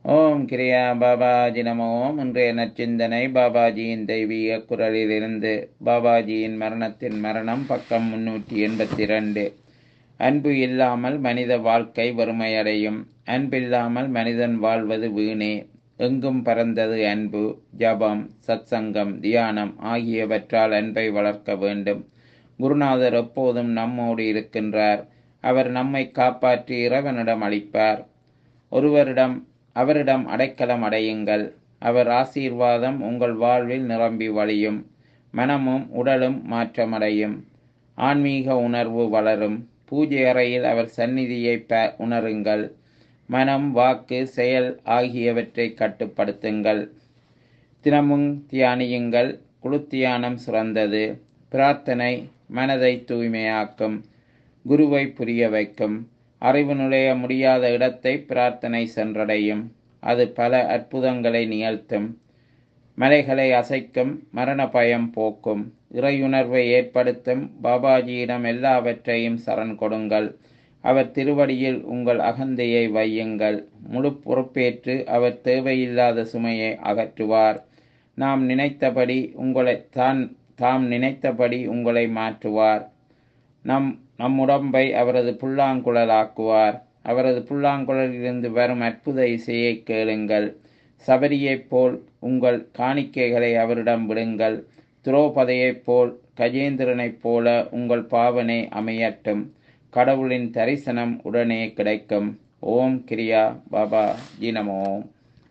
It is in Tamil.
ஓம் கிரியா பாபாஜி நம ஓம் இன்றைய நற்சிந்தனை பாபாஜியின் தெய்வீக குரலிலிருந்து பாபாஜியின் மரணத்தின் மரணம் பக்கம் முன்னூற்றி எண்பத்தி ரெண்டு அன்பு இல்லாமல் மனித வாழ்க்கை வறுமையடையும் அன்பில்லாமல் மனிதன் வாழ்வது வீணே எங்கும் பறந்தது அன்பு ஜபம் சத்சங்கம் தியானம் ஆகியவற்றால் அன்பை வளர்க்க வேண்டும் குருநாதர் எப்போதும் நம்மோடு இருக்கின்றார் அவர் நம்மை காப்பாற்றி இறைவனிடம் அளிப்பார் ஒருவரிடம் அவரிடம் அடைக்கலம் அடையுங்கள் அவர் ஆசீர்வாதம் உங்கள் வாழ்வில் நிரம்பி வழியும் மனமும் உடலும் மாற்றமடையும் ஆன்மீக உணர்வு வளரும் பூஜை அறையில் அவர் சந்நிதியை ப உணருங்கள் மனம் வாக்கு செயல் ஆகியவற்றை கட்டுப்படுத்துங்கள் தினமும் தியானியுங்கள் குழுத்தியானம் சிறந்தது பிரார்த்தனை மனதை தூய்மையாக்கும் குருவை புரிய வைக்கும் அறிவு நுழைய முடியாத இடத்தை பிரார்த்தனை சென்றடையும் அது பல அற்புதங்களை நிகழ்த்தும் மலைகளை அசைக்கும் மரண பயம் போக்கும் இறையுணர்வை ஏற்படுத்தும் பாபாஜியிடம் எல்லாவற்றையும் சரண் கொடுங்கள் அவர் திருவடியில் உங்கள் அகந்தையை வையுங்கள் முழு பொறுப்பேற்று அவர் தேவையில்லாத சுமையை அகற்றுவார் நாம் நினைத்தபடி உங்களை தான் தாம் நினைத்தபடி உங்களை மாற்றுவார் நம் நம் உடம்பை அவரது புல்லாங்குழலாக்குவார் அவரது புல்லாங்குழலிலிருந்து வரும் அற்புத இசையை கேளுங்கள் சபரியைப் போல் உங்கள் காணிக்கைகளை அவரிடம் விடுங்கள் துரோபதையைப் போல் கஜேந்திரனைப் போல உங்கள் பாவனை அமையட்டும் கடவுளின் தரிசனம் உடனே கிடைக்கும் ஓம் கிரியா பாபா ஜினமோம்